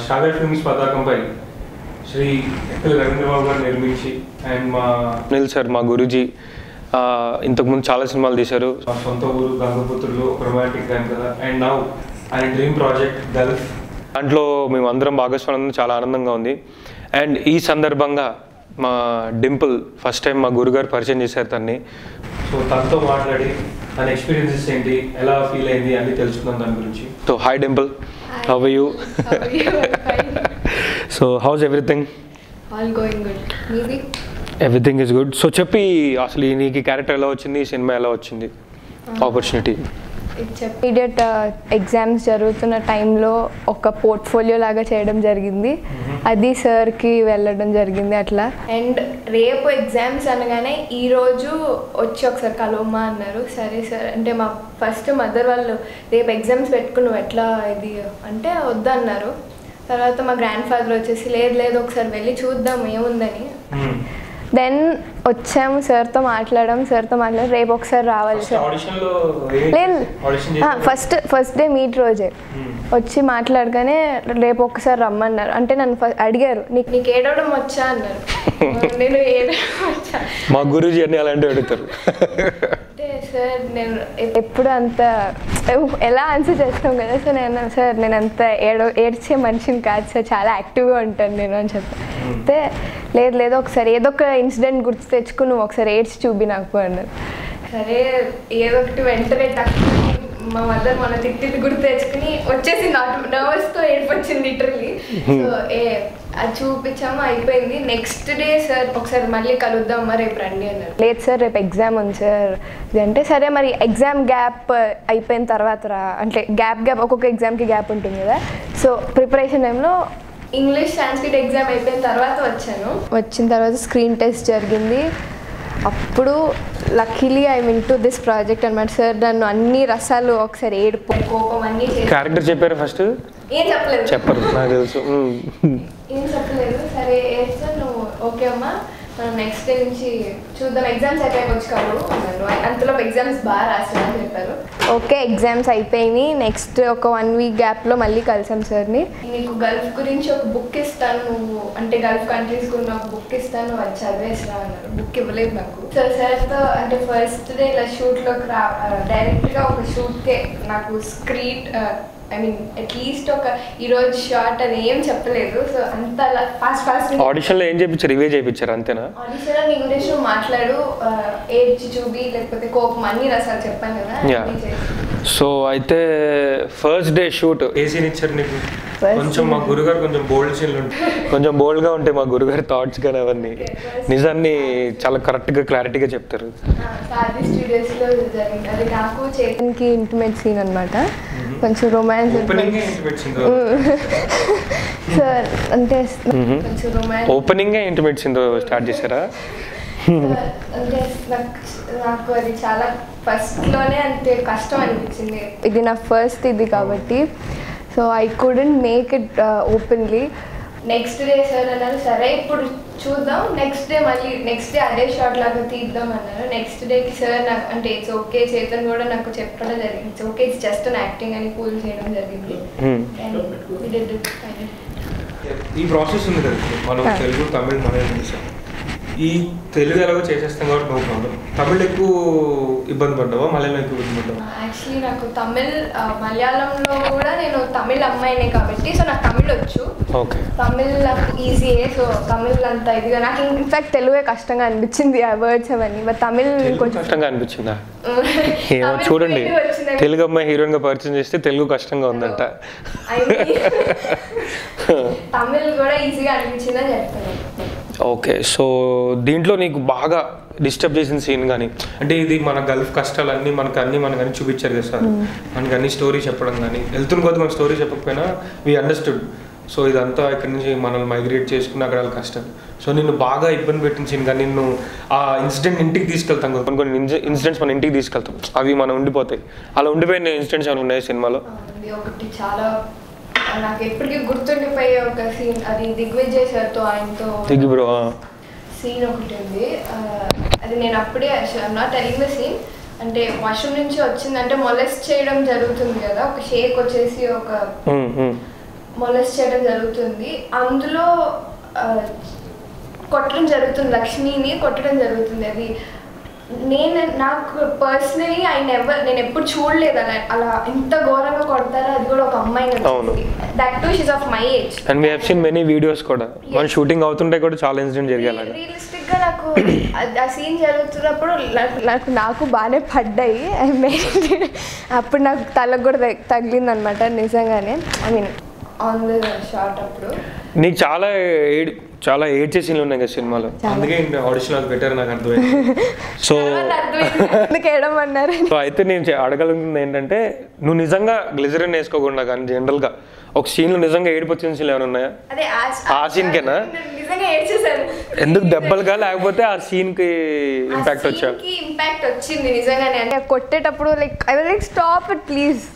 Sagar films పతాకంపై శ్రీ ఎక్కల రవీంద్రబాబు గారు నిర్మించి అండ్ మా అనిల్ సార్ మా గురూజీ ఆ, ఇంతకుముందు చాలా సినిమాలు తీశారు మా సొంత ఊరు గంగపుత్రులు ఒక రొమాంటిక్ టైం కదా అండ్ నౌ ఆయన డ్రీమ్ ప్రాజెక్ట్ గల్ఫ్ దాంట్లో మేము అందరం భాగస్వామ్యం చాలా ఆనందంగా ఉంది అండ్ ఈ సందర్భంగా మా డింపుల్ ఫస్ట్ టైం మా గురుగారు పరిచయం చేశారు తన్ని సో తనతో మాట్లాడి తన ఎక్స్పీరియన్సెస్ ఏంటి ఎలా ఫీల్ అయింది అన్ని తెలుసుకుందాం దాని గురించి so hi Dimple how you How are you? I'm fine. So how's everything All going good. Maybe? Everything is good so చెప్పి అసలు ఈ నీకు క్యారెక్టర్ ఎలా వచ్చింది ఈ సినిమా ఎలా వచ్చింది ఆపర్చునిటీ ఇమీడియట్ ఎగ్జామ్స్ జరుగుతున్న టైంలో ఒక పోర్ట్ఫోలియో లాగా చేయడం జరిగింది అది సార్కి వెళ్ళడం జరిగింది అట్లా అండ్ రేపు ఎగ్జామ్స్ అనగానే ఈ రోజు వచ్చి ఒకసారి కలవమ్మా అన్నారు సరే సార్ అంటే మా ఫస్ట్ మదర్ వాళ్ళు రేపు ఎగ్జామ్స్ పెట్టుకుని నువ్వు ఎట్లా ఇది అంటే వద్దన్నారు తర్వాత మా గ్రాండ్ ఫాదర్ వచ్చేసి లేదు లేదు ఒకసారి వెళ్ళి చూద్దాం ఏముందని దెన్ వచ్చాము సార్తో మాట్లాడాం సార్తో మాట్లాడి రేపు ఒకసారి రావాలి సార్ ఆడిషన్ లో లేదు audition first first day meet రోజే వచ్చి మాట్లాడగానే రేపు ఒకసారి రమ్మన్నారు అంటే నన్ను ఫ- అడిగారు నీకు నీకు ఏడవడం వచ్చా అన్నారు నేను ఏడవడం వచ్చా మా గురూజీ అన్ని అలాంటివి అడుగుతారు అంటే సార్ నేను ఎ- ఎప్పుడు అంత ఎలా ఆన్సర్ చేస్తాం కదా సార్ నేను అన్నాను, సార్ నేను అంత ఏడో ఏడ్చే మనిషిని కాదు సార్ చాలా యాక్టివ్గా ఉంటాను నేను అని చెప్పి అయితే లేదు లేదు ఒకసారి ఏదో ఒక ఇన్సిడెంట్ గుర్తు తెచ్చుకుని నువ్వు ఒకసారి ఏడ్చి చూపి నాకు అన్నారు సరే ఏదో ఒకటి వెంటనే టక్కుని మా మదర్ మన తిట్టింది గుర్తు తెచ్చుకుని వచ్చేసి నర్వస్తో ఏడిపొచ్చింది లిటరలీ సో ఏ అది చూపించాము అయిపోయింది నెక్స్ట్ డే సార్ ఒకసారి మళ్ళీ కలుద్దాం మరి రేపు రండి అన్నారు లేదు సార్ రేపు ఎగ్జామ్ ఉంది సార్ ఇది అంటే సరే మరి ఎగ్జామ్ గ్యాప్ అయిపోయిన తర్వాత రా అంటే గ్యాప్ గ్యాప్ ఒక్కొక్క ఎగ్జామ్కి గ్యాప్ ఉంటుంది కదా సో ప్రిపరేషన్ టైంలో ఇంగ్లీష్ సాంస్క్రిట్ ఎగ్జామ్ అయిపోయిన తర్వాత వచ్చాను వచ్చిన తర్వాత స్క్రీన్ టెస్ట్ జరిగింది అప్పుడు luckily I mean to this project అనమాట సార్ నన్ను అన్ని రసాలు ఒకసారి ఏడుపు కోపం అన్ని చేసి క్యారెక్టర్ చెప్పారు ఫస్ట్ ఏం చెప్పలేదు చెప్పరు నాకు తెలుసు మ్మ్. ఏం చెప్పలేదు సరే వేస్తే నువ్వు ఓకే అమ్మా మనం నెక్స్ట్ డే నుంచి చూద్దాం ఎగ్జామ్స్ అయిపోయాక వచ్చి కాదు అన్నారు అంతలో ఎగ్జామ్స్ బాగా రాసామని చెప్పారు ఓకే ఎగ్జామ్స్ అయిపోయినాయి నెక్స్ట్ ఒక వన్ వీక్ గ్యాప్లో మళ్ళీ కలిసాం సార్ని నీకు గల్ఫ్ గురించి ఒక బుక్ ఇస్తాను నువ్వు అంటే గల్ఫ్ కంట్రీస్ గురించి ఒక బుక్ ఇస్తాను నువ్వు అది చదివేసిరా అన్నారు బుక్ ఇవ్వలేదు నాకు సో సార్తో అంటే ఫస్ట్ డే ఇలా షూట్లోకి రా డైరెక్ట్గా ఒక షూట్కే నాకు స్క్రీన్ ఐ మీన్ అట్లీస్ట్ ఒక ఈరోజు షార్ట్ అని ఏం చెప్పలేదు సో అంత అలా ఫాస్ట్ ఫాస్ట్ ఆడిషన్లో ఏం చేయించారు ఇవే చేయించారు అంతేనా ఆడిషన్ ఇంగ్లీష్ మాట్లాడు ఆ, ఏడ్చి చూపి లేకపోతే కోపం అన్ని రసాలు చెప్పాను కదా Yeah. అన్నీ చేసి. సో అయితే first day shoot a scene ఇచ్చారు నీకు First కొంచెం మా గురుగారు కొంచెం బోల్డ్ సీన్లు ఉంటాయి కొంచెం బోల్డ్గా ఉంటాయి మా గురుగారి థాట్స్ కానీ అవన్నీ నిజాన్ని చాలా కరెక్ట్గా క్లారిటీగా చెప్తారు ఆ, సాది స్టూడియోస్లో జరిగింది అది నాకు చేతన్కి ఇంటిమేట్ సీన్ అనమాట కొంచెం రొమాన్స్ ఓపెనింగ్ ఇంటిమేట్ సార్ అంటే కొంచెం రొమాన్స్ ఓపెనింగే ఇంటిమేట్ సీన్ స్టార్ట్ చేశారా అంటే నాకు నాకు అది చాలా ఫస్ట్లోనే అంతే కష్టం అనిపించింది ఇది నా ఫస్ట్ ఇది కాబట్టి so I couldn't make it openly next day sir అన్నారు సరే ఇప్పుడు చూద్దాం నెక్స్ట్ డే మళ్ళీ నెక్స్ట్ డే అదే షార్ట్ లాగా తీద్దాం అన్నారు నెక్స్ట్ డేకి సార్ నాకు అంటే ఇట్స్ ఓకే చేతన్ కూడా నాకు చెప్పడం జరిగింది it's okay it's just an acting అని కూల్ చేయడం జరిగింది Hmm. And we did it finally. ఈ ప్రాసెస్ ఉంది కదా ఇప్పుడు మనం Ah. తెలుగు తమిళ్ మలయాళం చేసాం ఈ తెలుగు ఎలాగో చేసేస్తాం కాబట్టి నో ప్రాబ్లం తమిళ్ ఎక్కువ ఇబ్బంది పడ్డావా మలయాళం ఎక్కువ ఇబ్బంది పడ్డావా యాక్చువల్లీ నాకు తమిళ్ ఆ, మలయాళంలో కూడా నేను తమిళ్ అమ్మాయినే కాబట్టి సో నాకు తమిళ్ వచ్చు ఓకే తమిళ్ నాకు ఈజీయే సో తమిళ్ అంత ఇదిగా నాకు ఇన్ఫాక్ట్ తెలుగే కష్టంగా అనిపించింది ఆ వర్డ్స్ అవన్నీ బట్ తమిళ్ తెలుగు కొంచెం కష్టంగా అనిపించిందా ఏమో తమిళ్ చూడండి fluent వచ్చింది. తెలుగు అమ్మాయి హీరోయిన్ గా పరిచయం చేస్తే తెలుగు కష్టంగా ఉందంట I mean, తమిళ్ కూడా ఈజీగా అనిపించిందని చెప్తాను ఓకే సో దీంట్లో నీకు బాగా డిస్టర్బ్ చేసిన సీన్ కానీ అంటే ఇది మన గల్ఫ్ కష్టాలన్నీ మనకు అన్ని మనకు అన్ని చూపించారు కదా సార్ మనకి అన్ని స్టోరీ చెప్పడం కానీ వెళ్తున్న కొద్ది మన స్టోరీ చెప్పకపోయినా వీ అండర్స్టూడ్ సో ఇదంతా ఇక్కడ నుంచి మనల్ని మైగ్రేట్ చేసుకుని అక్కడ వాళ్ళ కష్టం సో నిన్ను బాగా ఇబ్బంది పెట్టిన సీన్ కానీ నిన్ను ఆ ఇన్సిడెంట్ ఇంటికి తీసుకెళ్తాం కదా కొన్ని కొన్ని ఇన్సిడెంట్స్ మన ఇంటికి తీసుకెళ్తాం అవి మనం ఉండిపోతాయి అలా ఉండిపోయిన ఇన్సిడెంట్స్ ఏమైనా ఉన్నాయి సినిమాలో ఇది ఒకటి చాలా నాకు ఎప్పటికీ గుర్తుండిపోయే ఒక సీన్ అది దిగ్విజయ్ సార్తో ఆయనతో దిగి బ్రో సీన్ ఒకటి ఉంది ఆ, అది నేను అప్పుడే నాట్ టెలింగ్ ద సీన్ అంటే వాష్రూమ్ నుంచి వచ్చిందంటే మొలెస్ట్ చేయడం జరుగుతుంది కదా ఒక షేక్ వచ్చేసి ఒక మొలస్ చేయడం జరుగుతుంది అందులో ఆ, కొట్టడం జరుగుతుంది లక్ష్మిని కొట్టడం జరుగుతుంది అది నేను నాకు పర్సనలీ ఐ నెవర్ నేను ఎప్పుడు చూడలేదు అలా అలా ఇంత ఘోరంగా కొడతారో అది కూడా ఒక అమ్మాయిని అవును. That to she's of my age and we have seen many videos కూడా మన షూటింగ్ అవుతుంటే కూడా చాలా ఇన్సిడెంట్ జరిగాయి అలాగా రియలిస్టిక్ గా నాకు అది- ఆ సీన్ జరుగుతున్నప్పుడు నాకు నాకు నాకు బాగానే పడ్డాయి ఐ మీన్ అప్పుడు నాకు తలకు కూడా తగిలింది అనమాట నిజంగానే I mean on the shot అప్పుడు నీకు చాలా ఏడ్ చాలా ఏడ్చే సీన్లు ఉన్నాయి కదా సినిమాలో అందుకే ఆడిషన్ అది పెట్టారు నాకు అర్థమైంది సో తర్వాత అర్థమైంది ఎందుకు ఏడమన్నారు సో అయితే నేను చే- అడగలుగుతుంది ఏంటంటే నువ్వు నిజంగా గ్లిజరిన్ వేసుకోకుండా కానీ జనరల్గా ఒక సీన్లో నిజంగా ఏడుపు వచ్చిన సీన్లు ఏమైనా ఉన్నాయా అదే ఆ scene కేనా? నిజంగా ఏడ్చేసాను ఎందుకు దెబ్బలుగా లేకపోతే ఆ సీన్కి ఇంపాక్ట్ వచ్చా ఇంపాక్ట్ వచ్చింది నిజంగానే అంటే కొట్టేటప్పుడు like I will like stop it please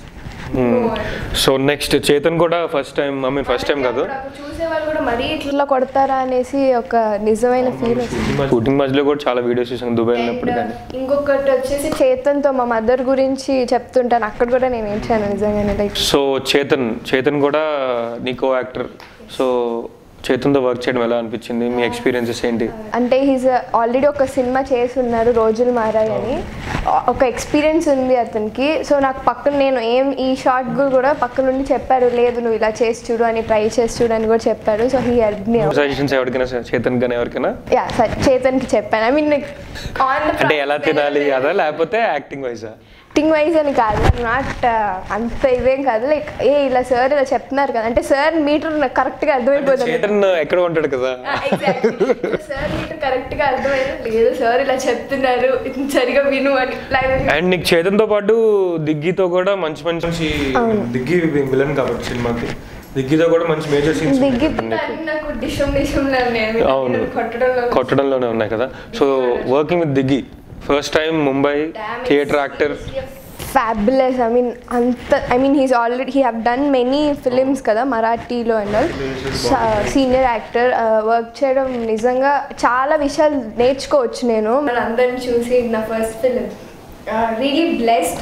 so next Chetan కూడా first time I mean first time కాదు చూసే వాళ్ళు కూడా మరీ ఇట్లా కొడతారా అనేసి ఒక నిజమైన ఫీల్ వచ్చింది షూటింగ్ మధ్యలో కూడా చాలా వీడియోస్ చూసాను దుబాయ్ వెళ్ళినప్పుడు కానీ ఇంకొకటి వచ్చేసి చేతన్తో మా మదర్ గురించి చెప్తుంటాను అక్కడ కూడా నేను ఏంటాను నిజంగానే లైక్ సో చేతన్ చేతన్ కూడా నీకో యాక్టర్ సో చేతన్తో వర్క్ చేయడం ఎలా అనిపించింది మీ ఎక్స్పీరియన్సెస్ ఏంటి అంటే హీజ్ ఆల్రెడీ ఒక సినిమా చేసి ఉన్నారు రోజులు మారాయి అని ఒక ఎక్స్పీరియన్స్ ఉంది అతనికి సో నాకు పక్కన నేను ఏం ఈ షార్ట్ కూడా పక్క నుండి చెప్పారు లేదు నువ్వు ఇలా చేసి చూడు అని ట్రై చేసి చూడు అని కూడా చెప్పారు so he help me suggestions ఎవరికైనా చేతన్ కానీ ఎవరికైనా యా చేతన్కి చెప్పాను ఐ మీన్ ఆన్ అంటే ఎలా తినాలి అదా లేకపోతే యాక్టింగ్ వైజా థింగ్ వైజ్ అని కాదు నాట్ అంత ఇదేం కాదు లైక్ ఏ ఇలా సార్ ఇలా చెప్తున్నారు కదా అంటే సార్ మీటర్ కరెక్ట్గా అర్థమైపోతుంది చేతన్ ఎక్కడ ఉంటాడు కదా సార్ మీటర్ కరెక్ట్గా అర్థమైంది లేదు సార్ ఇలా చెప్తున్నారు ఇది సరిగా విను అని లైవ్ అండ్ నీకు చేతన్తో పాటు దిగ్గితో కూడా మంచి మంచి మంచి దిగ్గి విలన్ కాబట్టి సినిమాకి దిగ్గితో కూడా మంచి మేజర్ సీన్స్ దిగ్గి నాకు డిషం డిషం అవును. కొట్టడంలో కొట్టడంలోనే ఉన్నాయి కదా so working with Diggi first time Mumbai theatre actor fabulous I mean అంత I mean he's already he have done many films కదా మరాఠీలో and all senior actor work చేయడం నిజంగా చాలా విషయాలు నేర్చుకోవచ్చు నేను అందరిని చూసి నా ఫస్ట్ ఫిలిం రియలీ బ్లెస్డ్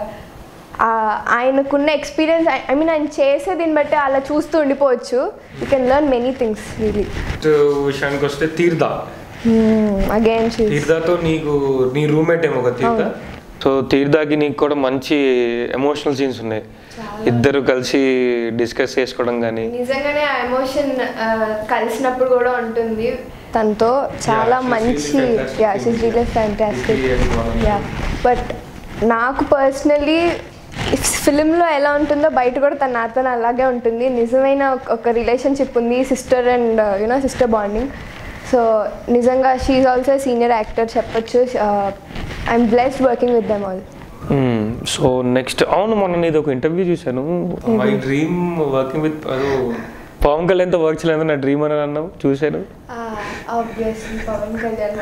ఆయనకున్న ఎక్స్పీరియన్స్ ఐ మీన్ ఆయన చేసే దీన్ని బట్టి అలా చూస్తూ ఉండిపోవచ్చు you can learn many things really విషయానికి వస్తే తీర్థ అగైన్ తీర్థతో నీకు నీ రూమ్మేట్ ఏమో కదా తీర్థ సో తీర్థాకి నీకు కూడా మంచి ఎమోషనల్ సీన్స్ ఉన్నాయి ఇద్దరు కలిసి డిస్కస్ చేసుకోవడం కానీ నిజంగానే ఆ ఎమోషన్ కలిసినప్పుడు కూడా ఉంటుంది తనతో చాలా she's మంచి really fantastic yeah in she's really fantastic Really and one. Yeah but నాకు పర్సనలీ ఫిలింలో ఎలా ఉంటుందో బయట కూడా తన నాతో అలాగే ఉంటుంది నిజమైన ఒక- ఒక రిలేషన్షిప్ ఉంది sister and you know sister bonding so నిజంగా షీఈ్ ఆల్సో సీనియర్ యాక్టర్ చెప్పొచ్చు I'm blessed working with them all so next అవును మొన్న నీది ఒక ఇంటర్వ్యూ చూశాను మై డ్రీమ్ వర్కింగ్ విత్ అదో పవన్ కళ్యాణ్తో వర్క్ చేయలేదు నా డ్రీమ్ అని అన్నావు చూశాను ఆబ్వియస్లీ పవన్ కళ్యాణ్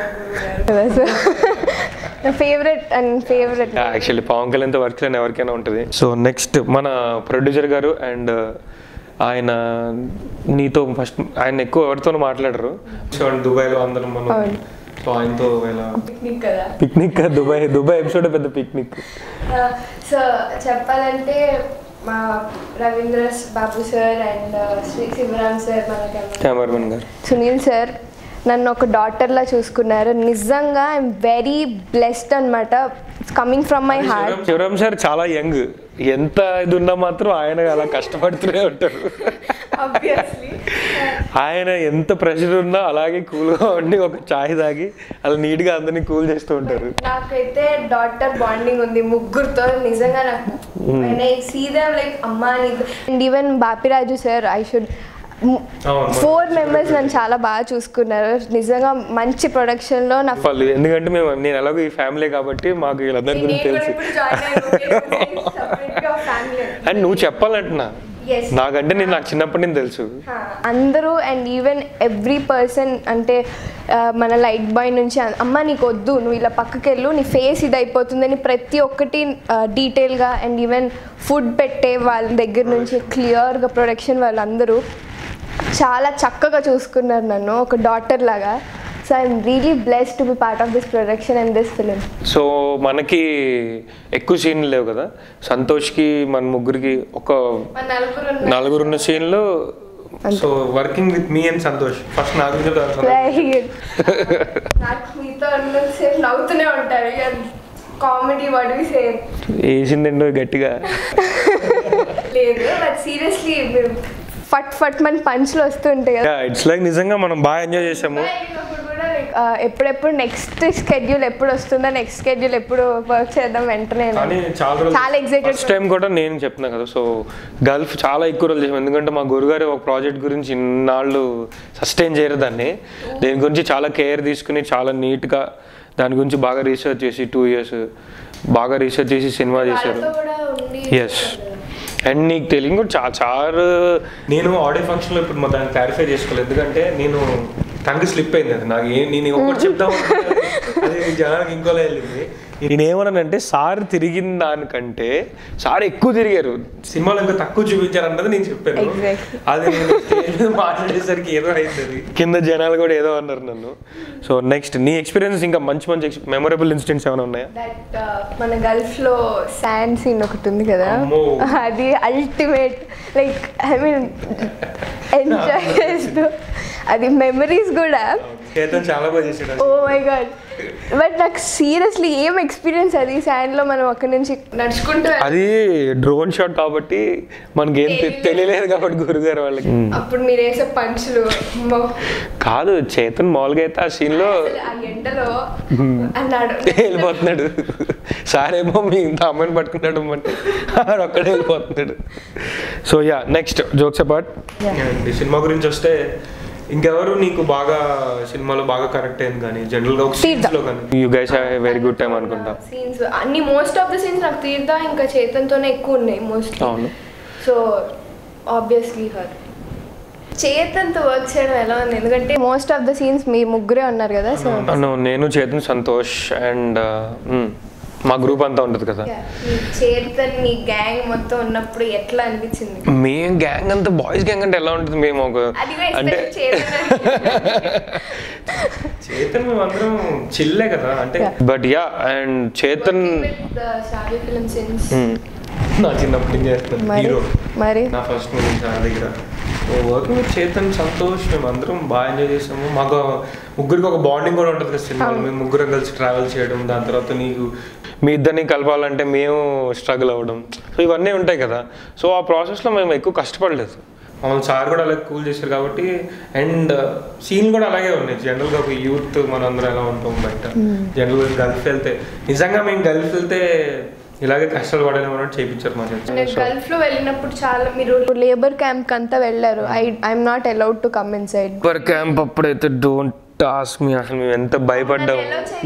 నా favourite and favourite actually Pawan కళ్యాణ్తో వర్క్ చేయని ఎవరికైనా ఉంటుంది సో నెక్స్ట్ మన ప్రొడ్యూసర్ గారు అండ్ ఆయన నీతో ఫస్ట్ ఆయన ఎక్కువ ఎవరితోనూ మాట్లాడరు దుబాయ్లో అందరం మనం అవును. సో ఆయనతో ఇలా పిక్నిక్ కదా పిక్నిక్ దుబాయ్ దుబాయ్ ఎపిసోడ్ పెద్ద పిక్నిక్ సో చెప్పాలంటే మా Ravindra Babu sir and Shri Sivaram sir మన కెమెరామెన్ గారు సునీల్ సార్ నన్ను ఒక డాటర్లా చూసుకున్నారు నిజంగా ఐఎమ్ వెరీ బ్లెస్డ్ అనమాట coming from my heart Sivaram sir చాలా యంగ్ ఎంత ఇది ఉన్నా మాత్రం ఆయన అలా కష్టపడుతూనే ఉంటారు ఆబ్వియస్లీ ఆయన ఎంత ప్రెషర్ ఉన్నా అలాగే కూల్గా ఉండి ఒక చాయ్ తాగి అలా నీట్గా అందరినీ కూల్ చేస్తూ ఉంటారు నాకైతే డాటర్ బాండింగ్ ఉంది ముగ్గురుతో నిజంగా నాకు సీదా లైక్ అమ్మా and even Bapiraju sir I should అవును. ఫోర్ మెంబర్స్ నన్ను చాలా బాగా చూసుకున్నారు నిజంగా మంచి ప్రొడక్షన్లో నా వాళ్ళు ఎందుకంటే మేము నేను ఎలాగో ఈ ఫ్యామిలీ కాబట్టి మాకు వీళ్ళందరి గురించి తెలుసు అండ్ నువ్వు చెప్పాలంటున్నా Yes. నాకంటే నేను నాకు చిన్నప్పటి నుంచి తెలుసు అందరూ అండ్ ఈవెన్ ఎవ్రీ పర్సన్ అంటే ఆ, మన లైట్ బాయ్ నుంచి అ- అమ్మ నీకు వద్దు నువ్వు ఇలా పక్కకి వెళ్ళు నీ ఫేస్ ఇది అయిపోతుందని ప్రతి ఒక్కటి డీటెయిల్గా అండ్ ఈవెన్ ఫుడ్ పెట్టే వాళ్ళ దగ్గర నుంచి క్లియర్గా ప్రొడక్షన్ వాళ్ళందరూ చాలా చక్కగా చూసుకున్నారు నన్ను ఒక డాటర్ లాగా so I'm really blessed to be part of this production and this film so మనకి ఎక్కువ సీన్లు లేవు కదా సంతోష్కి మన ముగ్గురికి ఒక నలుగురున్న సీన్లు so working with me and Santosh first నా గురించి చెప్తాను సంతోష్. వెరీ గుడ్ నాకు మీతో సేపు నవ్వుతూనే ఉంటారు కామెడీ వాట్ వి సే వేసిందండో గట్టిగా లేదు బట్ సీరియస్లీ ఫట్ ఫట్ మన పంచులు వస్తుంటాయి కదా ఇట్స్ లైక్ నిజంగా మనం బాగా ఎంజాయ్ చేసాము వెళ్ళినప్పుడు కూడా like, ఆ, ఎప్పుడెప్పుడు నెక్స్ట్ స్కెడ్యూల్ ఎప్పుడు వస్తుందో నెక్స్ట్ స్కెడ్యూల్ ఎప్పుడు వర్క్ చేద్దాం వెంటనే కానీ చాలా రోజులు చాలా ఎక్సైటెడ్ ఫస్ట్ టైం కూడా నేను చెప్తున్నా కదా సో గల్ఫ్ చాలా ఎక్కువ రోజులు చేసాం ఎందుకంటే మా గురుగారు ఒక ప్రాజెక్ట్ గురించి ఇన్నాళ్ళు సస్టైన్ చేయరు దాన్ని దేని గురించి చాలా కేర్ తీసుకుని చాలా నీట్గా దాని గురించి బాగా రీసెర్చ్ చేసి టూ ఇయర్స్ బాగా రీసెర్చ్ చేసి సినిమా చేశారు కూడా ఉండి ఎస్ అండ్ నీకు తెలియదు కూడా చాలా చాలా నేను ఆడియో ఫంక్షన్లో ఇప్పుడు మా దాన్ని క్లారిఫై చేసుకోలేదు ఎందుకంటే నేను టంగ్ స్లిప్ అయింది అది నాకు ఏ- నేను ఒకటి చెప్తాం అనుకున్నా, అది జనానికి ఇంకోలా వెళ్ళింది నేనేమన్నానంటే సార్ తిరిగిన దానికంటే సార్ ఎక్కువ తిరిగారు సినిమాలో ఇంకా తక్కువ చూపించారు అన్నది నేను చెప్పాను Exactly. అది నేను stage మీద మాట్లాడేసరికి ఏదో అయింది అది కింద జనాలు కూడా ఏదో అన్నారు నన్ను సో నెక్స్ట్ నీ ఎక్స్పీరియన్స్ ఇంకా మంచి మంచి మెమొరబుల్ ఇన్సిడెంట్స్ ఏమైనా ఉన్నాయా దట్ మన గల్ఫ్ లో శాండ్ సీన్ ఒకటి ఉంది కదా అమ్మో. అది ultimate like I mean enjoy చేస్తూ అది మెమరీస్ కూడా చేతన్ చాలా బాగా చేసాడు ఓ మై గాడ్ బట్ నాకు సీరియస్లీ ఏం ఎక్స్పీరియన్స్ అది శాండ్ లో మనం అక్కడి నుంచి నడుచుకుంటూ అది డ్రోన్ షాట్ కాబట్టి మనకి ఏం తె- తెలియలేదు కాబట్టి గురుగారు వాళ్ళకి అప్పుడు మీరు వేసే పంచులు అమ్మో. కాదు చేతన్ మామూలుగా అయితే ఆ సీన్ లో అసలు ఆ ఎండలో అన్నాడు వెళ్ళిపోతున్నాడు సార్ ఏమో మీ ఇంత అమ్మాయిని పట్టుకున్నాడు అంటే ఆడు ఒక్కడే వెళ్ళిపోతున్నాడు so yeah next jokes apart ఈ సినిమా గురించి వస్తే ఇంకెవరు నీకు బాగా సినిమాలో బాగా కరెక్ట్ అయింది కానీ జనరల్ గా ఒక తీర్థ. scenes లో కానీ you guys very good time అనుకుంటా సీన్స్ అన్ని మోస్ట్ ఆఫ్ ద సీన్స్ నాకు తీర్థ ఇంకా చేతన్తోనే ఎక్కువ ఉన్నాయి మోస్ట్ అవును సో ఆబ్వియస్లీ హర్ చేతన్తో వర్క్ చేయడం ఎలా ఉంది ఎందుకంటే మోస్ట్ ఆఫ్ ద సీన్స్ మీ ముగ్గురే ఉన్నారు కదా సో అను నేను చేతన్ సంతోష్ అండ్ మా గ్రూప్ అంతా ఉంటుంది కదా చేతన్ నీ గ్యాంగ్ మొత్తం ఉన్నప్పుడు ఎట్లా అనిపించింది మేం గ్యాంగ్ అంతా బాయ్స్ గ్యాంగ్ అంటే ఎలా ఉంటుంది మేము ఒక అది కూడా అంటే especially చేతన్ చేతన్ మేము అందరం చిల్లే కదా అంటే Yeah. But yeah and Chetan షాదీ ఫిల్మ్ సిన్స్ Hmm. నా చిన్నప్పటి నుంచి చేస్తాను మరి హీరో మరి నా ఫస్ట్ మూవీ సార్ దగ్గర వర్కింగ్ విత్ చేతన్ సంతోష్ మేము అందరం బాగా ఎంజాయ్ చేసాము మాకు ముగ్గురికి ఒక బాండింగ్ కూడా ఉంటుంది కదా సినిమాలో మేము ముగ్గురం కలిసి ట్రావెల్ చేయడం దాని తర్వాత నీకు మీ ఇద్దరిని కలపాలంటే మేము స్ట్రగుల్ అవ్వడం సో ఇవన్నీ ఉంటాయి కదా సో ఆ ప్రాసెస్లో మేము ఎక్కువ కష్టపడలేదు మమ్మల్ని సార్ కూడా అలాగే కూల్ చేశారు కాబట్టి అండ్ సీన్ కూడా అలాగే ఉన్నాయి జనరల్గా ఒక యూత్ మనందరం ఎలా ఉంటాం బయట జనరల్గా గల్ఫ్ వెళ్తే నిజంగా మేము గల్ఫ్ వెళ్తే ఇలాగే కష్టాలు పడలేము అన్నట్టు చేయించారు మా చేత నేను గల్ఫ్ లో వెళ్ళినప్పుడు చాలా మీరు లేబర్ క్యాంప్ అంతా వెళ్ళారు I I'm not allowed to come inside super camp అప్పుడైతే డోంట్ టాస్క్ మీ అసలు మేము ఎంత భయపడ్డాము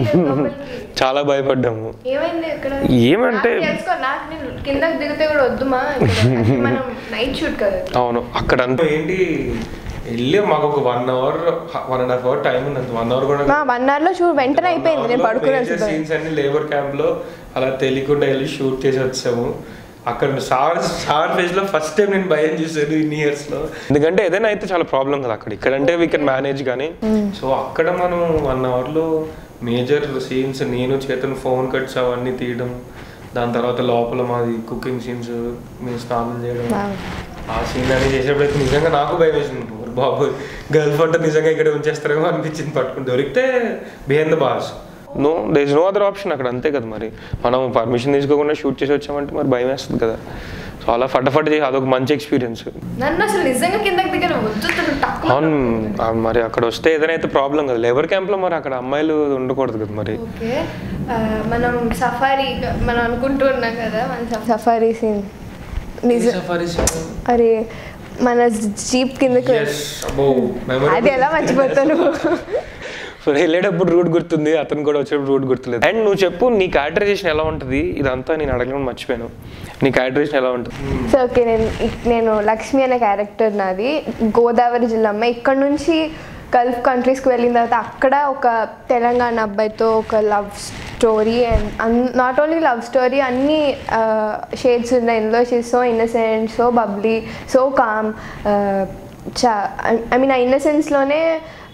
చాలా భయపడ్డాము ఏమైంది ఇక్కడ ఏమంటే- నాకు తెలుసుకో నాకు నేను కిందకి దిగితే కూడా వద్దుమా ఇక్కడ అంటే మనం నైట్ షూట్ కదా అవును అక్కడ అంతా ఏంటి వెళ్ళి మాకు ఒక one hour one and half hour time ఉంది వన్ అవర్ కూడా మా వన్ అవర్ లో షూట్ వెంటనే అయిపోయింది నేను పడుకున్నాను సీన్స్ అన్ని లేబర్ క్యాంప్ లో అలా తెలియకుండా వెళ్ళి షూట్ చేసి వచ్చాము అక్కడ సార్ సార్ ఫేజ్ లో ఫస్ట్ టైం నేను భయం చేశాను ఇన్ని ఇయర్స్ లో ఎందుకంటే ఏదైనా అయితే చాలా ప్రాబ్లం కదా అక్కడ ఇక్కడంటే వీ కెన్ మేనేజ్ కానీ సో అక్కడ మనం వన్ అవర్ లో మేజర్ సీన్స్ నేను చేతను ఫోన్ కట్స్ అవన్నీ తీయడం దాని తర్వాత లోపల మాది కుకింగ్ సీన్స్ మేము స్నానం చేయడం ఆ సీన్ అన్ని చేసేటప్పుడు నిజంగా నాకు భయం వేసింది ఓరి బాబు గర్ల్ ఫ్రెండ్ నిజంగా ఇక్కడ ఉంచేస్తారేమో అనిపించింది పట్టుకుని దొరికితే behind the boss no they is no other option అక్కడ అంతే కదా మరి మనం పర్మిషన్ తీసుకోకుండా షూట్ చేసి వచ్చామంటే మరి భయం వేస్తుంది కదా సో అలా ఫటాఫట్ చేసి అదొక మంచి ఎక్స్పీరియన్స్ నన్ను అసలు నిజంగా కిందకి దగ్గర వద్దు టక్ అవును ఆ మరి అక్కడ వస్తే ఏదైనా అయితే ప్రాబ్లం కదా లేబర్ క్యాంప్లో మరి అక్కడ అమ్మాయిలు ఉండకూడదు కదా మరి ఓకే మనం సఫారీ మనం అనుకుంటూ ఉన్నాం కదా మన సఫారీ సీన్ నిజం అరే మన జీప్ కిందకి ఎస్ అబ్బో మెమరీ అది ఎలా మర్చిపోతాను సో వెళ్ళేటప్పుడు రూట్ గుర్తుంది అతను కూడా వచ్చేటప్పుడు రూట్ గుర్తులేదు అండ్ నువ్వు చెప్పు నీ క్యారెక్టరైజేషన్ ఎలా ఉంటుంది ఇదంతా నేను అడగడం మర్చిపోయాను నీ క్యారెక్టరైజేషన్ ఎలా ఉంటుంది సో ఓకే నేను ఇక్- నేను లక్ష్మి అనే క్యారెక్టర్ నాది గోదావరి జిల్లా అమ్మాయి ఇక్కడ నుంచి గల్ఫ్ కంట్రీస్కి వెళ్ళిన తర్వాత అక్కడ ఒక తెలంగాణ అబ్బాయితో ఒక love story and not only love story అన్ని షేడ్స్ ఉన్నాయి ఇందులో she so innocent so bubbly so calm చా ఐ మీన్ ఆ ఇన్నసెన్స్లోనే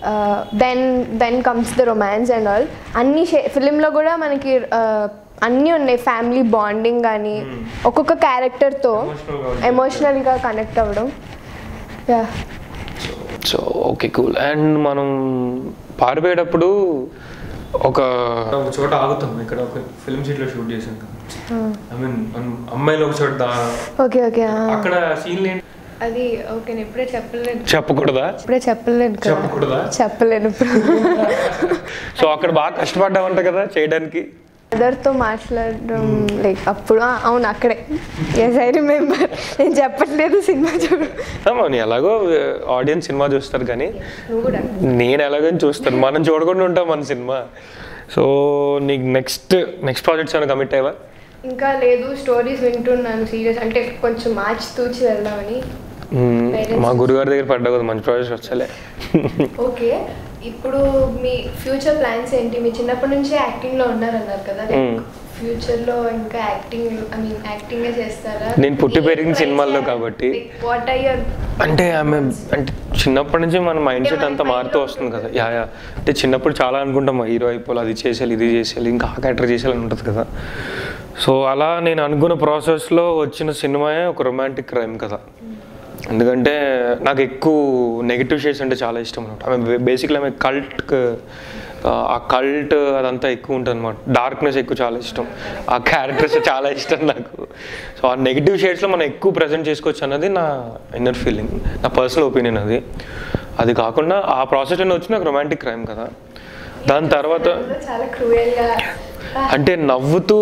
then then comes the romance and all అన్ని ఫిలింలో కూడా మనకి uh, అన్నీ ఉన్నాయి ఫ్యామిలీ బాండింగ్ కానీ ఒక్కొక్క క్యారెక్టర్తో Emotional గా ఉంటుంది. ఎమోషనల్గా కనెక్ట్ అవ్వడం yeah so okay cool and మనం పారిపోయేటప్పుడు ఒక ఒక చోట ఆగుతాం ఇక్కడ ఒక ఫిల్మ్ సీట్ లో షూట్ చేసాం కదా ఐ మీన్ అమ్మాయిలు ఒక చోట దా- ఓకే ఓకే అక్కడ సీన్లు ఏంటి అది ఓకే నేను ఇప్పుడే చెప్పలేను చెప్పకూడదా ఇప్పుడే చెప్పలేను కదా చెప్పకూడదా చెప్పలేను ఇప్పుడు సో అక్కడ బాగా కష్టపడ్డావంట కదా చేయడానికి అదర్తో మాట్లాడడం లైక్ అప్పుడు ఆ, అవును అక్కడే ఎస్ ఐ రిమెంబర్ నేను చెప్పట్లేదు సినిమా చూడు అవును ఎలాగో ఆడియన్స్ సినిమా చూస్తారు కానీ నువ్వు కూడా నేను ఎలాగో చూస్తాను మనం చూడకుండా ఉంటాం మన సినిమా సో నీకు నెక్స్ట్ నెక్స్ట్ ప్రాజెక్ట్స్ ఏమైనా కమిట్ అయ్యవా ఇంకా లేదు స్టోరీస్ వింటున్నాను సీరియస్ అంటే కొంచెం మార్చి తూచి వెళ్దామని మ్మ్. మా గురుగారి దగ్గర పడ్డా కదా మంచి ప్రాజెక్ట్స్ వచ్చలే ఓకే ఇప్పుడు మీ ఫ్యూచర్ ప్లాన్స్ ఏంటి మీ చిన్నప్పటి నుంచే యాక్టింగ్ లో ఉన్నారన్నారు కదా Hmm. ఫ్యూచర్ లో ఇంకా యాక్టింగ్ ఐ మీన్ యాక్టింగ్ చేస్తారా నేను పుట్టి పెరిగిన సినిమాల్లో కాబట్టి. వాట్ ఆర్ యువర్ అంటే ఆమె అంటే చిన్నప్పటి నుంచి మన మైండ్ సెట్ అంతా మారుతూ వస్తుంది కదా యా యా అంటే చిన్నప్పుడు చాలా అనుకుంటాం హీరో అయిపోవాలి అది చేసేయాలి ఇది చేసేయాలి ఇంకా ఆ క్యారెక్టర్ చేసేయాలని ఉంటుంది కదా సో అలా నేను అనుకున్న ప్రాసెస్లో వచ్చిన సినిమాయే ఒక రొమాంటిక్ క్రైమ్ కదా ఎందుకంటే నాకు ఎక్కువ నెగిటివ్ షేడ్స్ అంటే చాలా ఇష్టం అనమాట ఆమె బేసిక్లీ ఆమె కల్ట్ ఆ కల్ట్ అదంతా ఎక్కువ ఉంటుంది అనమాట డార్క్నెస్ ఎక్కువ చాలా ఇష్టం ఆ క్యారెక్టర్స్ చాలా ఇష్టం నాకు సో ఆ నెగిటివ్ షేడ్స్లో మనం ఎక్కువ ప్రజెంట్ చేసుకోవచ్చు అన్నది నా ఇన్నర్ ఫీలింగ్ నా పర్సనల్ ఒపీనియన్ అది అది కాకుండా ఆ ప్రాసెస్లో వచ్చి నాకు రొమాంటిక్ క్రైమ్ కదా దాని తర్వాత చాలా క్రూయల్ గా అంటే నవ్వుతూ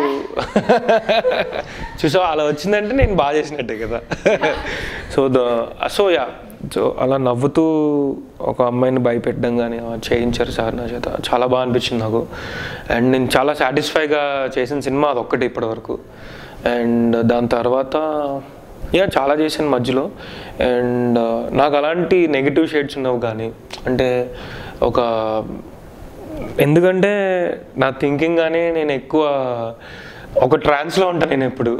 చూసా అలా వచ్చిందంటే నేను బాగా చేసినట్టే కదా so the so yeah so అలా నవ్వుతూ ఒక అమ్మాయిని భయపెట్టడం కానీ అలా చేయించారు సార్ నా చేత చాలా బాగా అనిపించింది నాకు అండ్ నేను చాలా సాటిస్ఫైగా చేసిన సినిమా అది ఒక్కటి ఇప్పటివరకు అండ్ దాని తర్వాత యా చాలా చేశాను మధ్యలో అండ్ నాకు అలాంటి నెగిటివ్ షేడ్స్ ఉన్నవి కానీ అంటే ఒక ఎందుకంటే నా థింకింగ్ కానీ నేను ఎక్కువ ఒక ట్రాన్స్లో ఉంటాను నేను ఎప్పుడు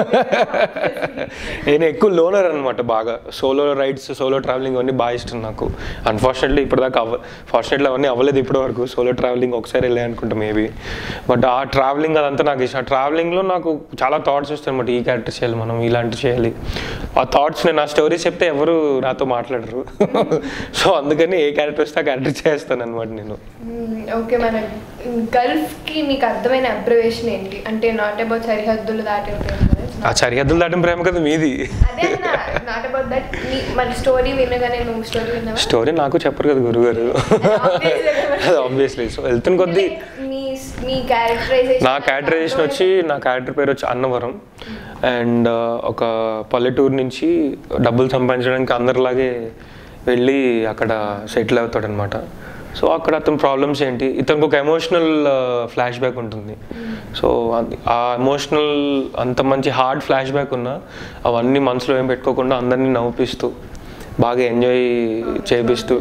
నేను ఎక్కువ లోనర్ అనమాట బాగా సోలో రైడ్స్ సోలో ట్రావెలింగ్ అవన్నీ బాగా ఇష్టం నాకు అన్ఫార్చునేట్లీ ఇప్పటిదాకా అవ్వ ఫార్చునేట్లీ అవన్నీ అవ్వలేదు ఇప్పటి వరకు సోలో ట్రావెలింగ్ ఒకసారి వెళ్ళే అనుకుంటా మేబీ బట్ ఆ ట్రావెలింగ్ అదంతా నాకు ఇష్టం ఆ ట్రావెలింగ్లో నాకు చాలా థాట్స్ వస్తాయి అనమాట ఈ క్యారెక్టర్ చేయాలి మనం ఇలాంటి చేయాలి ఆ థాట్స్ నేను ఆ స్టోరీస్ చెప్తే ఎవరు నాతో మాట్లాడరు సో అందుకని ఏ క్యారెక్టర్ వస్తే ఆ క్యారెక్టర్ చేస్తాను అనమాట నేను ఓకే మన గల్ఫ్ కి మీకు అర్థమైన అబ్జర్వేషన్ ఏంటి అంటే నాట్ అబౌట్ సరిహద్దులు దాటిన ప్రేమ కదా. ఆ సరిహద్దులు దాటిన ప్రేమ కదా మీది అదే నాట్ అబౌట్ దట్ మన స్టోరీ వినగానే నువ్వు స్టోరీ విన్నావా స్టోరీ నాకు చెప్పరు కదా గురుగారు ఆబ్వియస్లీ సో వెళ్తున్న కొద్దీ మీ మీ క్యారెక్టరైజేషన్ నా క్యారెక్టరైజేషన్ వచ్చి నా క్యారెక్టర్ పేరు వచ్చి అన్నవరం అండ్ ఒక పల్లెటూరు నుంచి డబ్బులు సంపాదించడానికి అందరిలాగే వెళ్ళి అక్కడ సెటిల్ అవుతాడనమాట సో అక్కడ అతని ప్రాబ్లమ్స్ ఏంటి ఇతనికి ఒక ఎమోషనల్ ఫ్లాష్ బ్యాక్ ఉంటుంది సో అది- ఆ ఎమోషనల్ అంత మంచి హార్డ్ ఫ్లాష్ బ్యాక్ ఉన్నా అవన్నీ మనసులో ఏం పెట్టుకోకుండా అందరినీ నవ్విస్తూ బాగా ఎంజాయ్ చేపిస్తూ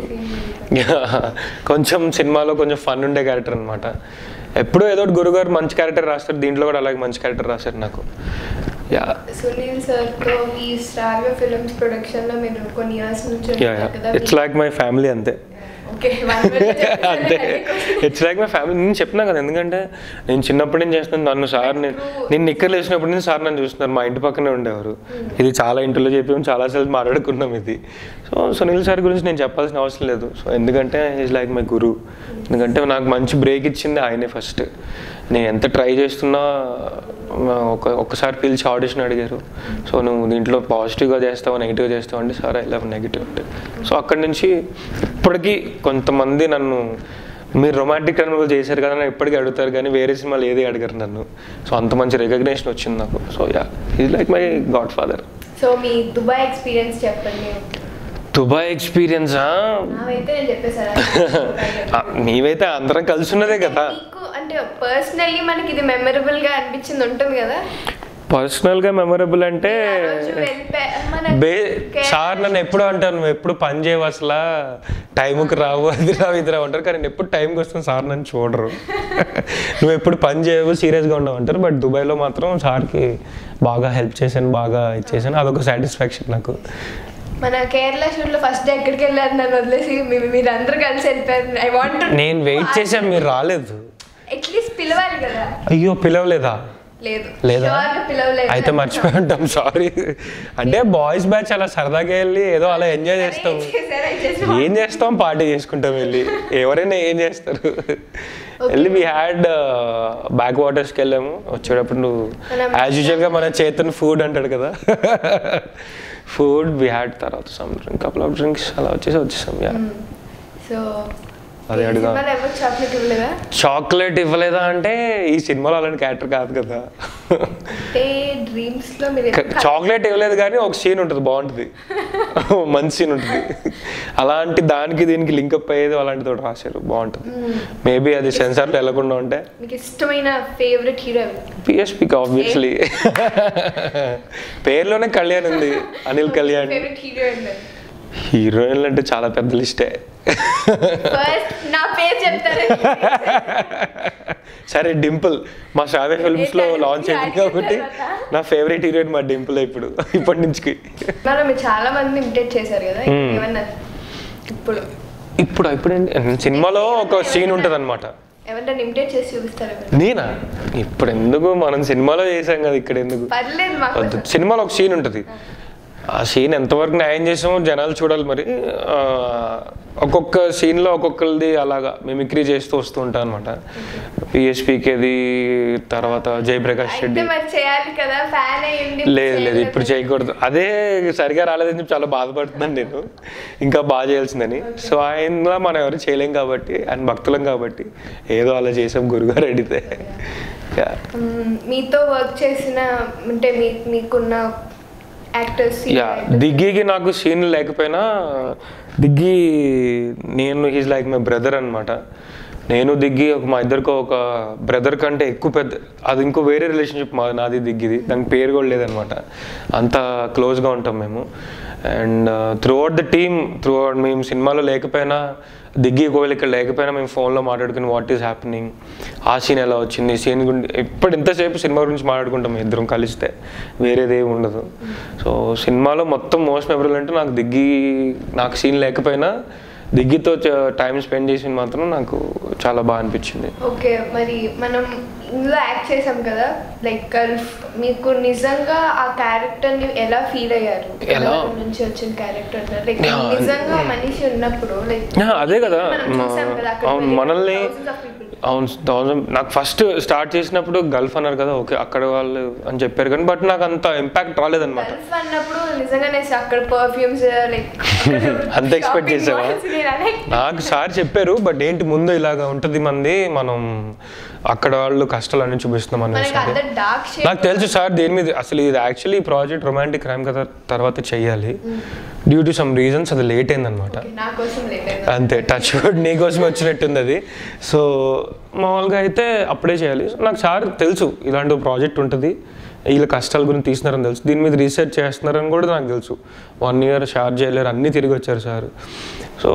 కొంచెం సినిమాలో కొంచెం ఫన్ ఉండే క్యారెక్టర్ అనమాట ఎప్పుడో ఏదో ఒకటి గురుగారు మంచి క్యారెక్టర్ రాస్తారు దీంట్లో కూడా అలాగే మంచి క్యారెక్టర్ రాశారు నాకు యా సునీల్ సార్ తో ఈ శ్రావ్య ఫిల్మ్స్ ప్రొడక్షన్ లో మీరు కొన్ని ఇయర్స్ నుంచి యా ఉన్నారు కదా ఇట్స్ లైక్ మై ఫ్యామిలీ అంతే ఓకే అంతే ఇట్స్ లైక్ మై ఫ్యామిలీ నేను చెప్పినా కదా ఎందుకంటే నేను చిన్నప్పటి నుంచి చేస్తున్నాను నన్ను సార్ నేను నేను నిక్కర్లు వేసినప్పటి నుంచి సార్ నన్ను చూస్తున్నారు మా ఇంటి పక్కనే ఉండేవారు ఇది చాలా ఇంట్లో చెప్పాము చాలాసార్లు మాట్లాడుకున్నాం ఇది సో సునీల్ సార్ గురించి నేను చెప్పాల్సిన అవసరం లేదు సో ఎందుకంటే ఈజ్ లైక్ మై గురు ఎందుకంటే నాకు మంచి బ్రేక్ ఇచ్చింది ఆయనే ఫస్ట్ నేను ఎంత ట్రై చేస్తున్నా ఒక ఒక్కసారి పిలిచి ఆడిషన్ అడిగారు సో నువ్వు దీంట్లో పాజిటివ్గా చేస్తావా నెగిటివ్గా చేస్తావా అంటే సార్ ఐ లవ్ నెగిటివ్ అంటే సో అక్కడి నుంచి ఇప్పటికీ కొంతమంది నన్ను మీరు రొమాంటిక్ అనుభవం చేశారు కదా అని ఇప్పటికీ అడుగుతారు కానీ వేరే సినిమాలు ఏది అడగరు నన్ను సో అంత మంచి రికగ్నేషన్ వచ్చింది నాకు so yeah is like my godfather so మీ దుబాయ్ ఎక్స్పీరియన్స్ చెప్పండి దుబాయ్ ఎక్స్పీరియన్సా నావైతే నేను చెప్పేసాను నీవైతే అందరం కలిసి ఉన్నదే కదా మీకు అంటే పర్సనల్లీ మనకి ఇది మెమరబుల్ గా అనిపించింది ఉంటుంది కదా పర్సనల్గా మెమరబుల్ అంటే ఆ రోజు వెళ్ళిపోయా- మన బే కేరళ సార్ నన్ను ఎప్పుడు అంటారు నువ్వు ఎప్పుడు పని చేయవు అసలు టైంకి రావు అది రావు ఇది రావు అంటారు కానీ నేను ఎప్పుడు టైంకి వస్తాను సార్ నన్ను చూడరు నువ్వు ఎప్పుడు పని చేయవు సీరియస్గా ఉండవు అంటారు బట్ దుబాయ్లో మాత్రం సార్కి బాగా హెల్ప్ చేశాను బాగా ఇచ్చేసాను అదొక సాటిస్ఫాక్షన్ నాకు మన కేరళ షూట్ లో ఫస్ట్ డే ఎక్కడికి వెళ్ళారు నన్ను వదిలేసి మీ- మీరు అందరూ కలిసి వెళ్ళిపోయారు ఐ వాంట్ నేను వెయిట్ చేశాను మీరు రాలేదు అట్లీస్ట్ పిలవాలి కదా అయ్యో పిలవలేదా లేదు లేదా Sure గా పిలవలేదు అయితే మర్చిపోయి ఉంటాం సారీ అంటే బాయ్స్ బ్యాచ్ అలా సరదాగా వెళ్ళి ఏదో అలా ఎంజాయ్ చేస్తాం ఏం చేశారు? ఏం చేశారు? ఏం చేస్తాం పార్టీ చేసుకుంటాం వెళ్ళి ఎవరైనా ఏం చేస్తారు వెళ్ళి వీ హ్యాడ్ బ్యాక్ వాటర్స్కి వెళ్ళాము వచ్చేటప్పుడు నువ్వు మనం- యాజ్ యూజువల్గా మన చేతన్ ఫుడ్ అంటాడు కదా ఫుడ్ వీ హ్యాడ్ తర్వాత some drink couple of drinks అలా వచ్చేసి వచ్చేసాం యా సో అదే అడుగా. సినిమాలో ఎవరు చాక్లెట్ ఇవ్వలేదా చాక్లెట్ ఇవ్వలేదా అంటే ఈ సినిమాలో అలాంటి క్యారెక్టర్ కాదు కదా అంటే డ్రీమ్స్ లో మీరు ఎందుకు చాక్లెట్ ఇవ్వలేదు కానీ ఒక సీన్ ఉంటుంది బాగుంటుంది మంచి సీన్ ఉంటుంది అలాంటి దానికి దీనికి లింకప్ అయ్యేది అలాంటిది ఒకటి రాశారు బాగుంటుంది మేబీ అది సెన్సార్లో వెళ్ళకుండా ఉంటే మీకు ఇష్టమైన ఫేవరెట్ హీరో ఎవరు పిఎస్పికి ఆబ్వియస్లీ పేరులోనే కళ్యాణ్ ఉంది అనిల్ కళ్యాణ్ ఫేవరెట్ హీరోయిన్ హీరోయిన్లు అంటే చాలా పెద్ద లిస్టే ఫస్ట్ నా పేరు చెప్తారు సరే డింపుల్ మా శ్రావ్య ఫిల్మ్స్ లో ఏంటంటే లాంచ్ అయింది అడిగిన కాబట్టి తర్వాత? నా ఫేవరెట్ హీరోయిన్ మా డింపుల్ ఇప్పుడు ఇప్పటి నుంచి మనం మీరు చాలా మంది ఇమిటేట్ చేశారు కదా Hmm. ఏమన్నా ఇప్పుడు ఇప్పుడు ఇప్పుడు ఏంటి? సినిమాలో ఒక సీన్ ఉంటుంది అనమాట ఎవరైనా ఇమిటేట్ చేసి చూపిస్తారు ఎవరు? నేనా ఇప్పుడు ఎందుకు మనం సినిమాలో చేసాం కదా ఇక్కడ ఎందుకు పర్లేదు మాకు వద్దు. సినిమాలో ఒక సీన్ ఉంటుంది ఆ సీన్ ఎంతవరకు న్యాయం చేసామో జనాలు చూడాలి మరి ఆ, ఒక్కొక్క సీన్లో ఒక్కొక్కరిది అలాగా మిమిక్రీ చేస్తూ వస్తూ ఉంటాం అనమాట పిఎస్పీకేది తర్వాత జయప్రకాష్ అయితే రెడ్డి మరి చేయాలి కదా ఫ్యాన్ అయ్యింది లేదు లేదు ఇప్పుడు చేయకూడదు అదే సరిగా రాలేదని చెప్పి చాలా బాధపడుతున్నాను నేను ఇంకా బాగా చేయాల్సిందని సో ఆయనలా మనం ఎవరు చేయలేం కాబట్టి ఆయన భక్తులం కాబట్టి ఏదో అలా చేసాం గురుగారు అడిగితే Yeah. మ్మ్, మీతో వర్క్ చేసిన అంటే మీ మీకున్న యాక్టర్స్ యా దిగ్గీకి నాకు సీన్ లేకపోయినా దిగ్గి నేను హీస్ లైక్ మై బ్రదర్ అనమాట నేను దిగ్గి ఒక మా ఇద్దరికి ఒక బ్రదర్ కంటే ఎక్కువ పెద్ద అది ఇంకో వేరే రిలేషన్షిప్ మా నాది దిగ్గిది దానికి పేరు కూడా లేదనమాట అంత క్లోజ్గా ఉంటాం మేము and throughout the team throughout మేము సినిమాలో లేకపోయినా దిగ్గి ఒకవేళ ఇక్కడ లేకపోయినా మేము ఫోన్లో మాట్లాడుకుని వాట్ ఈస్ హ్యాపెనింగ్ ఆ సీన్ ఎలా వచ్చింది సీన్ గురించి ఎప్పుడు ఎంతసేపు సినిమా గురించి మాట్లాడుకుంటాం ఇద్దరం కలిస్తే వేరేది ఏమి ఉండదు సో సినిమాలో మొత్తం మోస్ట్ మెమరబుల్ అంటే నాకు దిగ్గి నాకు సీన్ లేకపోయినా దిగ్గితో టైం స్పెండ్ చేసింది మాత్రం నాకు చాలా బాగా అనిపించింది ఓకే మరి మనం ఇందులో యాక్ట్ చేసాం కదా లైక్ గల్ఫ్ మీకు నిజంగా ఆ క్యారెక్టర్ ని ఎలా ఫీల్ అయ్యారు ఎలా? ఎవరి నుంచి వచ్చిన క్యారెక్టర్ లైక్ Yeah. నిజంగా మనిషి ఉన్నప్పుడు లైక్ Yeah, అదే కదా మనం మా- చూసాం కదా అక్కడ అవును వెళ్ళి మనల్ని thousands of people. అవును థౌసండ్ నాకు ఫస్ట్ స్టార్ట్ చేసినప్పుడు గల్ఫ్ అన్నారు కదా ఓకే అక్కడ వాళ్ళు అని చెప్పారు కానీ బట్ నాకు అంత ఇంపాక్ట్ రాలేదన్నమాట గల్ఫ్ అన్నప్పుడు నిజంగానే అక్కడ పర్ఫ్యూమ్స్ లైక్ అంత expect చేసావా? నాకు సార్ చెప్పారు బట్ ఏంటి ముందు ఇలాగా ఉంటుంది మంది మనం అక్కడ వాళ్ళు కష్టాలన్నీ చూపిస్తున్నాం అనేసి మనకి అంత డార్క్ షేడ్ నాకు తెలుసు సార్ దీని మీద అసలు ఇది యాక్చువల్లీ ప్రాజెక్ట్ రొమాంటిక్ క్రైమ్ కథ తర్వాత చెయ్యాలి డ్యూ టు సమ్ రీజన్స్ అది లేట్ అయిందనమాట నా కోసం లేట్ అంతే టచ్ వుడ్ నీ కోసం వచ్చినట్టుంది అది సో మామూలుగా అయితే అప్పుడే చేయాలి సో నాకు సార్ తెలుసు ఇలాంటి ప్రాజెక్ట్ ఉంటుంది వీళ్ళ కష్టాల గురించి తీసినారని తెలుసు దీని మీద రీసెర్చ్ చేస్తున్నారని కూడా నాకు తెలుసు వన్ ఇయర్ షార్ట్ చేయలేరు అన్నీ తిరిగి వచ్చారు సార్ సో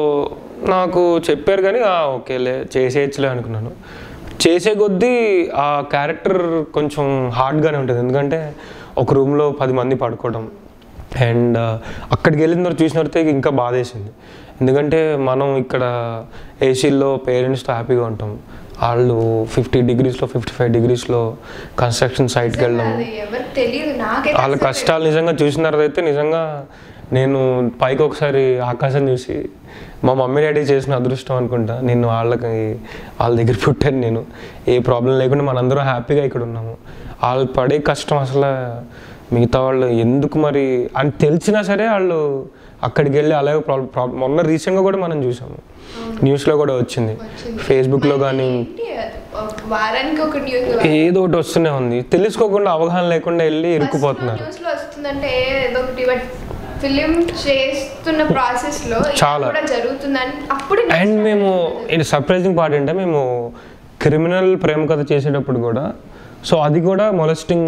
నాకు చెప్పారు కానీ "ఆ, ఓకేలే చేసేయచ్చులే అనుకున్నాను చేసే కొద్దీ ఆ క్యారెక్టర్ కొంచెం హార్డ్గానే ఉంటుంది ఎందుకంటే ఒక రూమ్లో పది మంది పడుకోవడం అండ్ అక్కడికి వెళ్ళిన తర్వాత చూసిన తర్వాత ఇంకా బాధేసింది ఎందుకంటే మనం ఇక్కడ ఏసీల్లో పేరెంట్స్తో హ్యాపీగా ఉంటాం వాళ్ళు ఫిఫ్టీ డిగ్రీస్లో ఫిఫ్టీ ఫైవ్ డిగ్రీస్లో కన్స్ట్రక్షన్ సైట్కి వెళ్ళడం అది ఎవరు తెలియదు నాకైతే వాళ్ళ అసలు కష్టాలు నిజంగా చూసిన తర్వాత అయితే నిజంగా నేను పైకి ఒకసారి ఆకాశం చూసి మా మమ్మీ డాడీ చేసిన అదృష్టం అనుకుంటా నేను వాళ్ళకి వాళ్ళ దగ్గర పుట్టాను నేను ఏ ప్రాబ్లం లేకుండా మనందరం హ్యాపీగా ఇక్కడ ఉన్నాము వాళ్ళు పడే కష్టం అసలు మిగతా వాళ్ళు ఎందుకు మరి అని తెలిసినా సరే వాళ్ళు అక్కడికి వెళ్ళి అలాగే ప్రాబ్లం మొన్న రీసెంట్గా కూడా మనం చూసాము న్యూస్లో కూడా వచ్చింది ఫేస్బుక్లో కానీ ఏంటి అది? ఒక వారానికి ఒక న్యూస్ ఏదో ఒకటి వస్తూనే ఉంది తెలుసుకోకుండా అవగాహన లేకుండా వెళ్ళి ఇరుక్కుపోతున్నారు న్యూస్ లో వస్తుందంటే ఏదో ఒకటి బట్ ఫిలిం చేస్తున్న ప్రాసెస్ లో ఇలా చాలా. కూడా జరుగుతుందని అప్పుడు అండ్ మేము ఇది సర్ప్రైజింగ్ పార్ట్ ఏంటంటే మేము క్రిమినల్ ప్రేమ కథ చేసేటప్పుడు కూడా సో అది కూడా మొలస్టింగ్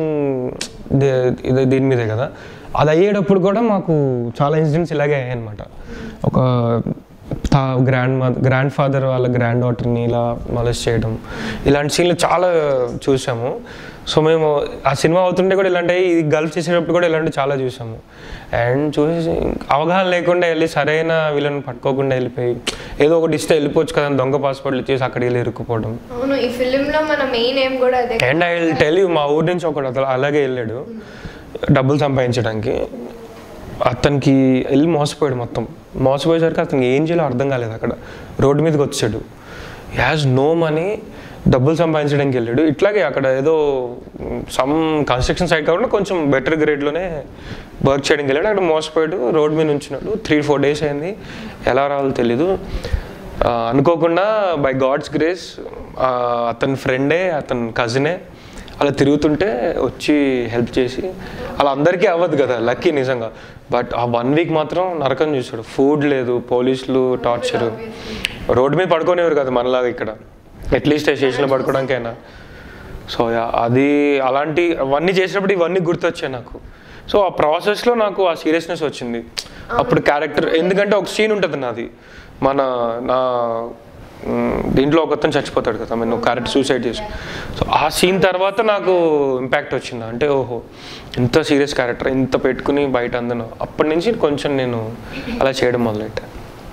ఇది దీని మీదే కదా అది అయ్యేటప్పుడు కూడా మాకు చాలా ఇన్సిడెంట్స్ ఇలాగే అయ్యాయి అనమాట ఒక గ్రాండ్ మదర్ గ్రాండ్ ఫాదర్ వాళ్ళ గ్రాండ్ డాటర్ని ఇలా మొలెస్ట్ చేయడం ఇలాంటి సీన్లు చాలా చూసాము సో మేము ఆ సినిమా అవుతుంటే కూడా ఇలాంటి ఇది గల్ఫ్ చేసేటప్పుడు కూడా ఇలాంటివి చాలా చూసాము అండ్ చూసి అవగాహన లేకుండా వెళ్ళి సరైన వీళ్ళని పట్టుకోకుండా వెళ్ళిపోయి ఏదో ఒకటి ఇస్తే వెళ్ళిపోవచ్చు కదా అని దొంగ పాస్పోర్ట్లు ఇచ్చేసి అక్కడికి వెళ్ళి ఇరుక్కుపోవడం అవును ఈ ఫిలిం లో మన మెయిన్ ఏం కూడా అదే and I will tell you మా ఊరి నుంచి ఒకడు అతను అలాగే వెళ్ళాడు డబ్బులు సంపాదించడానికి అతనికి వెళ్ళి మోసపోయాడు మొత్తం మోసపోయేసరికి అతనికి ఏం చేయాలో అర్థం కాలేదు అక్కడ రోడ్డు మీదకి వచ్చాడు హ్యాస్ నో మనీ డబ్బులు సంపాదించడానికి వెళ్ళాడు ఇట్లాగే అక్కడ ఏదో సమ్ కన్స్ట్రక్షన్ సైట్ కాకుండా కొంచెం బెటర్ గ్రేడ్లోనే వర్క్ చేయడానికి వెళ్ళాడు అక్కడ మోసపోయాడు రోడ్ మీద ఉంచినాడు త్రీ ఫోర్ డేస్ అయింది ఎలా రావాలో తెలీదు ఆ, అనుకోకుండా బై గాడ్స్ గ్రేస్ అతని ఫ్రెండే అతని కజినే అలా తిరుగుతుంటే వచ్చి హెల్ప్ చేసి అలా అందరికీ అవ్వదు కదా లక్కీ నిజంగా బట్ ఆ వన్ వీక్ మాత్రం నరకం చూసాడు ఫుడ్ లేదు పోలీసులు టార్చర్ రోడ్డు మీద పడుకోనివ్వరు కదా మనలాగా ఇక్కడ అట్లీస్ట్ స్టేషన్లో పడుకోవడానికైనా సో యా అది అలాంటి అవన్నీ చేసినప్పుడు ఇవన్నీ గుర్తొచ్చాయి నాకు సో ఆ ప్రాసెస్లో నాకు ఆ సీరియస్నెస్ వచ్చింది అప్పుడు క్యారెక్టర్ ఎందుకంటే ఒక సీన్ ఉంటుంది నాది మన నా మ్, దీంట్లో ఒకతను చచ్చిపోతాడు కదా నేను క్యారెక్టర్ సూసైడ్ చేసి సో ఆ సీన్ తర్వాత నాకు ఇంపాక్ట్ వచ్చింది అంటే ఓహో ఇంత సీరియస్ క్యారెక్టర్ ఇంత పెట్టుకుని బయట అందను అప్పటి నుంచి కొంచెం నేను అలా చేయడం మొదలెట్టాను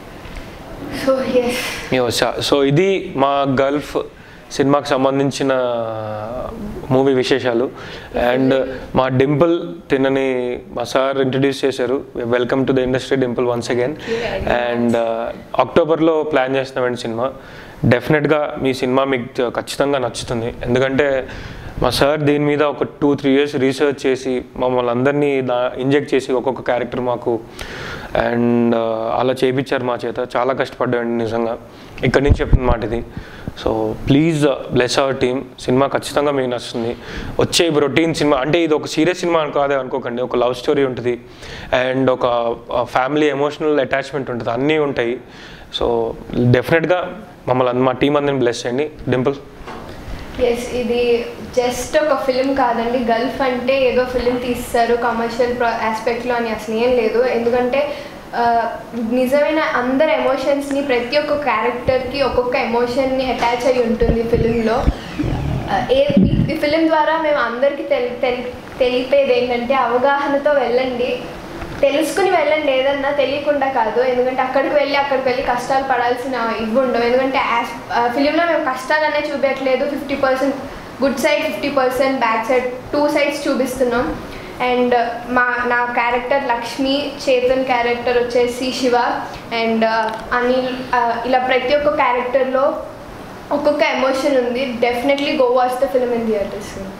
సో ఎస్ సో ఇది మా గల్ఫ్ సినిమాకి సంబంధించిన మూవీ విశేషాలు అండ్ మా డింపుల్ తినని మా సార్ ఇంట్రడ్యూస్ చేశారు welcome to the industry Dimple once again and అక్టోబర్లో ప్లాన్ చేస్తున్నామండి సినిమా డెఫినెట్గా మీ సినిమా మీకు ఖచ్చితంగా నచ్చుతుంది ఎందుకంటే మా సార్ దీని మీద ఒక టూ త్రీ ఇయర్స్ రీసెర్చ్ చేసి మమ్మల్ని అందరినీ దా ఇంజెక్ట్ చేసి ఒక్కొక్క క్యారెక్టర్ మాకు అండ్ అలా చేయించారు మా చేత చాలా కష్టపడ్డామండి నిజంగా ఇక్కడి నుంచి చెప్తున్న మాట ఇది so please bless our team సినిమా ఖచ్చితంగా మీకు నచ్చుతుంది వచ్చే రొటీన్ సినిమా అంటే ఇది ఒక సీరియస్ సినిమా అని కాదే అనుకోకండి ఒక లవ్ స్టోరీ ఉంటుంది అండ్ ఒక ఫ్యామిలీ ఎమోషనల్ అటాచ్మెంట్ ఉంటుంది అన్నీ ఉంటాయి సో డెఫినెట్గా మమ్మల్ని మా టీం అందరిని బ్లెస్ చేయండి డింపుల్ ఎస్ ఇది జస్ట్ ఒక ఫిలిం కాదండి గల్ఫ్ అంటే ఏదో ఫిలిం తీస్తారు కమర్షియల్ ఆస్పెక్ట్లో అని అసలు ఏం లేదు ఎందుకంటే ఆ, నిజమైన అందరి ఎమోషన్స్ని ప్రతి ఒక్క క్యారెక్టర్కి ఒక్కొక్క ఎమోషన్ని అటాచ్ అయి ఉంటుంది ఫిలింలో ఏ ఈ ఫిలిం ద్వారా మేము అందరికీ తెలి తెలి తెలిపేది ఏంటంటే అవగాహనతో వెళ్ళండి తెలుసుకుని వెళ్ళండి ఏదన్నా తెలియకుండా కాదు ఎందుకంటే అక్కడికి వెళ్ళి అక్కడికి వెళ్ళి కష్టాలు పడాల్సిన ఇవి ఉండవు ఎందుకంటే యాజ్ ఫిలింలో మేము కష్టాలనే చూపించట్లేదు fifty percent good side fifty percent back side two sides చూపిస్తున్నాం అండ్ మా నా క్యారెక్టర్ లక్ష్మి చేతన్ క్యారెక్టర్ వచ్చేసి శివ అండ్ అనిల్ ఆ, ఇలా ప్రతి ఒక్క క్యారెక్టర్లో ఒక్కొక్క ఎమోషన్ ఉంది definitely go watch the film in theatres